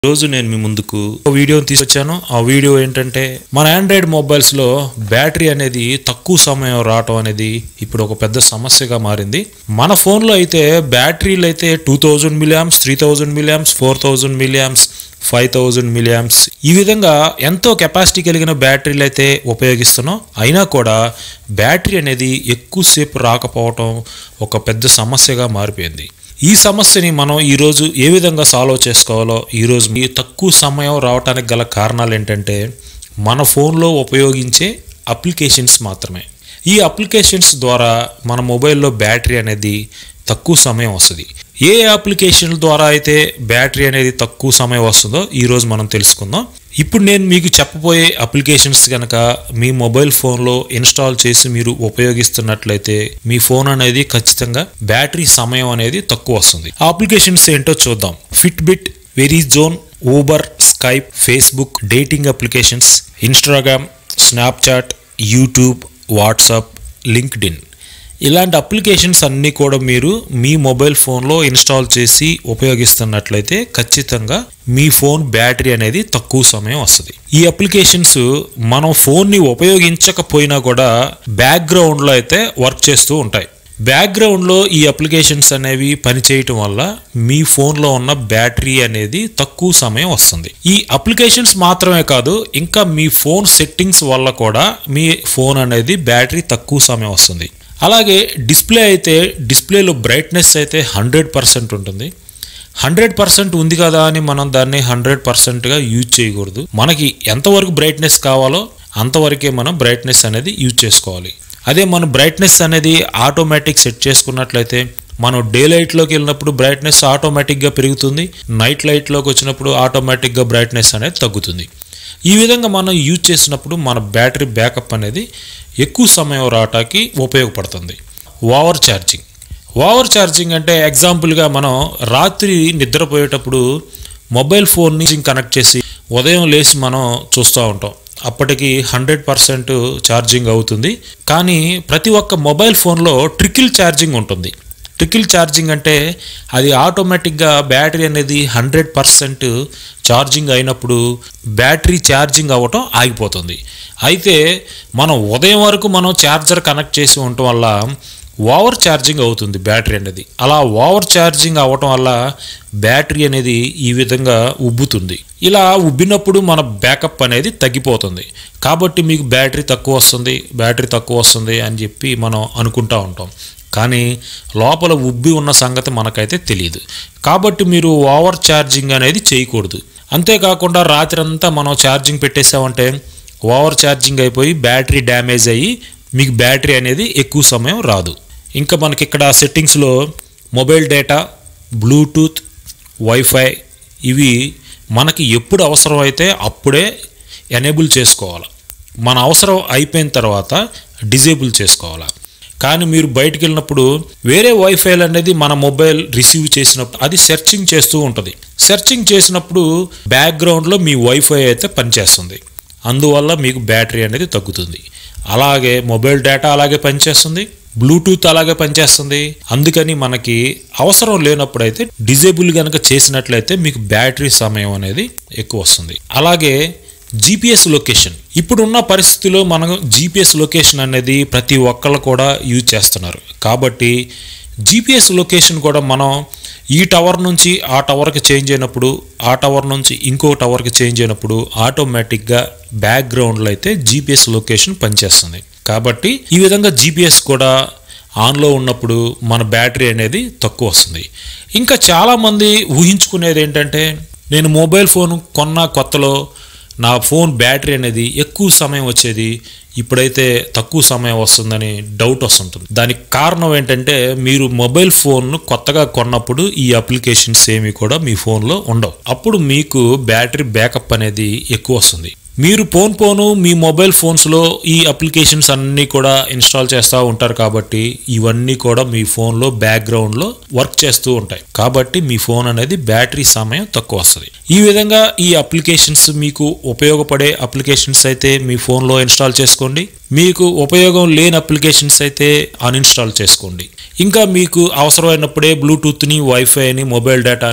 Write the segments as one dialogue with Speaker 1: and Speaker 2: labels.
Speaker 1: రోజు నేను మీ ముందుకు ఒక వీడియోని తీసుకొచ్చాను ఆ వీడియో ఏంటంటే మన ఆండ్రాయిడ్ మొబైల్స్ లో బ్యాటరీ అనేది తక్కువ సమయం రావటం అనేది ఇప్పుడు ఒక పెద్ద సమస్యగా మారింది మన ఫోన్ లో అయితే బ్యాటరీలు అయితే two thousand milliamps three thousand milliamps four thousand milliamps five thousand milliamps ఈ విధంగా ఎంతో కెపాసిటీ కలిగిన బ్యాటరీలు అయితే ఉపయోగిస్తున్నాం అయినా కూడా బ్యాటరీ అనేది ఎక్కువసేపు రాకపోవటం ఒక పెద్ద సమస్యగా మారిపోయింది ఈ సమస్యని మనం ఈరోజు ఏ విధంగా సాల్వ్ చేసుకోవాలో ఈరోజు ఈ తక్కువ సమయం రావడానికి గల కారణాలు ఏంటంటే మన ఫోన్లో ఉపయోగించే అప్లికేషన్స్ మాత్రమే ఈ అప్లికేషన్స్ ద్వారా మన మొబైల్లో బ్యాటరీ అనేది తక్కువ సమయం వస్తుంది ఏ అప్లికేషన్ల ద్వారా అయితే బ్యాటరీ అనేది తక్కువ సమయం వస్తుందో ఈరోజు మనం తెలుసుకుందాం ఇప్పుడు నేను మీకు చెప్పబోయే అప్లికేషన్స్ కనుక మీ మొబైల్ ఫోన్లో ఇన్స్టాల్ చేసి మీరు ఉపయోగిస్తున్నట్లయితే మీ ఫోన్ అనేది ఖచ్చితంగా బ్యాటరీ సమయం అనేది తక్కువ వస్తుంది ఆ అప్లికేషన్స్ ఏంటో చూద్దాం Fitbit Verizon Uber Skype Facebook dating applications Instagram Snapchat YouTube WhatsApp LinkedIn ఇలాంటి అప్లికేషన్స్ అన్నీ కూడా మీరు మీ మొబైల్ ఫోన్లో ఇన్స్టాల్ చేసి ఉపయోగిస్తున్నట్లయితే ఖచ్చితంగా మీ ఫోన్ బ్యాటరీ అనేది తక్కువ సమయం వస్తుంది ఈ అప్లికేషన్స్ మనం ఫోన్ని ఉపయోగించకపోయినా కూడా బ్యాక్గ్రౌండ్లో అయితే వర్క్ చేస్తూ ఉంటాయి బ్యాక్గ్రౌండ్లో ఈ అప్లికేషన్స్ అనేవి పనిచేయటం వల్ల మీ ఫోన్లో ఉన్న బ్యాటరీ అనేది తక్కువ సమయం వస్తుంది ఈ అప్లికేషన్స్ మాత్రమే కాదు ఇంకా మీ ఫోన్ సెట్టింగ్స్ వల్ల కూడా మీ ఫోన్ అనేది బ్యాటరీ తక్కువ సమయం వస్తుంది అలాగే డిస్ప్లే అయితే డిస్ప్లేలో బ్రైట్నెస్ అయితే హండ్రెడ్ పర్సెంట్ ఉంటుంది హండ్రెడ్ పర్సెంట్ ఉంది కదా అని మనం దాన్ని హండ్రెడ్ పర్సెంట్గా యూజ్ చేయకూడదు మనకి ఎంతవరకు బ్రైట్నెస్ కావాలో అంతవరకే మనం బ్రైట్నెస్ అనేది యూజ్ చేసుకోవాలి అదే మన బ్రైట్నెస్ అనేది ఆటోమేటిక్ సెట్ చేసుకున్నట్లయితే మనం డే లైట్లోకి వెళ్ళినప్పుడు బ్రైట్నెస్ ఆటోమేటిక్గా పెరుగుతుంది నైట్ లైట్లోకి వచ్చినప్పుడు ఆటోమేటిక్గా బ్రైట్నెస్ అనేది తగ్గుతుంది ఈ విధంగా మనం యూజ్ చేసినప్పుడు మన బ్యాటరీ బ్యాకప్ అనేది ఎక్కువ సమయం రావటానికి ఉపయోగపడుతుంది ఓవర్ ఛార్జింగ్ ఓవర్ ఛార్జింగ్ అంటే ఎగ్జాంపుల్గా మనం రాత్రి నిద్రపోయేటప్పుడు మొబైల్ ఫోన్ని కనెక్ట్ చేసి ఉదయం లేచి మనం చూస్తూ ఉంటాం అప్పటికి హండ్రెడ్ పర్సెంట్ ఛార్జింగ్ అవుతుంది కానీ ప్రతి ఒక్క మొబైల్ ఫోన్లో ట్రికిల్ ఛార్జింగ్ ఉంటుంది ట్రికిల్ ఛార్జింగ్ అంటే అది ఆటోమేటిక్గా బ్యాటరీ అనేది హండ్రెడ్ పర్సెంట్ ఛార్జింగ్ అయినప్పుడు బ్యాటరీ ఛార్జింగ్ అవ్వటం ఆగిపోతుంది అయితే మనం ఉదయం వరకు మనం ఛార్జర్ కనెక్ట్ చేసి ఉండటం వల్ల ఓవర్ ఛార్జింగ్ అవుతుంది బ్యాటరీ అనేది అలా ఓవర్ ఛార్జింగ్ అవ్వటం వల్ల బ్యాటరీ అనేది ఈ విధంగా ఉబ్బుతుంది ఇలా ఉబ్బినప్పుడు మన బ్యాకప్ అనేది తగ్గిపోతుంది కాబట్టి మీకు బ్యాటరీ తక్కువ వస్తుంది బ్యాటరీ తక్కువ వస్తుంది అని చెప్పి మనం అనుకుంటా ఉంటాం కానీ లోపల ఉబ్బి ఉన్న సంగతి మనకైతే తెలియదు కాబట్టి మీరు ఓవర్ ఛార్జింగ్ అనేది చేయకూడదు అంతేకాకుండా రాత్రి అంతా మనం ఛార్జింగ్ పెట్టేసామంటే ఓవర్ ఛార్జింగ్ అయిపోయి బ్యాటరీ డ్యామేజ్ అయ్యి మీకు బ్యాటరీ అనేది ఎక్కువ సమయం రాదు ఇంకా మనకి ఇక్కడ సెట్టింగ్స్లో మొబైల్ డేటా బ్లూటూత్ వైఫై ఇవి మనకి ఎప్పుడు అవసరం అయితే అప్పుడే ఎనేబుల్ చేసుకోవాలి మన అవసరం అయిపోయిన తర్వాత డిజేబుల్ చేసుకోవాలి కానీ మీరు బయటికి వెళ్ళినప్పుడు వేరే వైఫైలు అనేది మన మొబైల్ రిసీవ్ చేసినప్పుడు అది సెర్చింగ్ చేస్తూ ఉంటుంది సెర్చింగ్ చేసినప్పుడు బ్యాక్గ్రౌండ్లో మీ వైఫై అయితే పనిచేస్తుంది అందువల్ల మీకు బ్యాటరీ అనేది తగ్గుతుంది అలాగే మొబైల్ డేటా అలాగే పనిచేస్తుంది బ్లూటూత్ అలాగే పనిచేస్తుంది అందుకని మనకి అవసరం లేనప్పుడు అయితే డిజేబుల్ కనుక చేసినట్లయితే మీకు బ్యాటరీ సమయం అనేది ఎక్కువ వస్తుంది అలాగే జీపీఎస్ లొకేషన్ ఇప్పుడున్న పరిస్థితిలో మనం జీపీఎస్ లొకేషన్ అనేది ప్రతి ఒక్కళ్ళు కూడా యూజ్ చేస్తున్నారు కాబట్టి జీపీఎస్ లొకేషన్ కూడా మనం ఈ టవర్ నుంచి ఆ టవర్కి చేంజ్ అయినప్పుడు ఆ టవర్ నుంచి ఇంకో టవర్కి చేంజ్ అయినప్పుడు ఆటోమేటిక్గా బ్యాక్గ్రౌండ్లో అయితే జీపీఎస్ లొకేషన్ పనిచేస్తుంది కాబట్టి ఈ విధంగా జీపీఎస్ కూడా ఆన్లో ఉన్నప్పుడు మన బ్యాటరీ అనేది తక్కువ వస్తుంది ఇంకా చాలామంది ఊహించుకునేది ఏంటంటే నేను మొబైల్ ఫోన్ కొన్న కొత్తలో నా ఫోన్ బ్యాటరీ అనేది ఎక్కువ సమయం వచ్చేది ఇప్పుడైతే తక్కువ సమయం వస్తుందని డౌట్ వస్తుంటుంది దానికి కారణం ఏంటంటే మీరు మొబైల్ ఫోన్ను కొత్తగా కొన్నప్పుడు ఈ అప్లికేషన్స్ ఏమి కూడా మీ ఫోన్లో ఉండవు అప్పుడు మీకు బ్యాటరీ బ్యాకప్ అనేది ఎక్కువ వస్తుంది మీరు ఫోన్ పోను మీ మొబైల్ ఫోన్స్లో ఈ అప్లికేషన్స్ అన్నీ కూడా ఇన్స్టాల్ చేస్తూ ఉంటారు కాబట్టి ఇవన్నీ కూడా మీ ఫోన్లో బ్యాక్గ్రౌండ్లో వర్క్ చేస్తూ ఉంటాయి కాబట్టి మీ ఫోన్ అనేది బ్యాటరీ సమయం తక్కువ వస్తుంది ఈ విధంగా ఈ అప్లికేషన్స్ మీకు ఉపయోగపడే అప్లికేషన్స్ అయితే మీ ఫోన్లో ఇన్స్టాల్ చేసుకోండి మీకు ఉపయోగం లేని అప్లికేషన్స్ అయితే అన్ఇన్స్టాల్ చేసుకోండి ఇంకా మీకు అవసరమైనప్పుడే బ్లూటూత్ని వైఫైని మొబైల్ డేటాని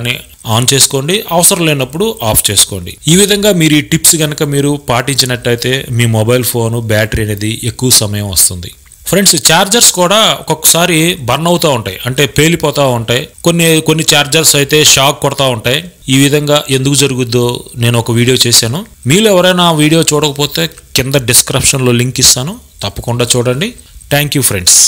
Speaker 1: ఆన్ చేసుకోండి అవసరం లేనప్పుడు ఆఫ్ చేసుకోండి ఈ విధంగా మీరు ఈ టిప్స్ కనుక మీరు పాటించినట్టయితే మీ మొబైల్ ఫోన్ బ్యాటరీ అనేది ఎక్కువ సమయం వస్తుంది ఫ్రెండ్స్ ఛార్జర్స్ కూడా ఒక్కొక్కసారి బర్న్ అవుతూ ఉంటాయి అంటే పేలిపోతూ ఉంటాయి కొన్ని కొన్ని ఛార్జర్స్ అయితే షాక్ కొడతా ఉంటాయి ఈ విధంగా ఎందుకు జరుగుద్దో నేను ఒక వీడియో చేశాను మీలో ఎవరైనా ఆ వీడియో చూడకపోతే కింద డిస్క్రిప్షన్లో లింక్ ఇస్తాను తప్పకుండా చూడండి థ్యాంక్ యూ ఫ్రెండ్స్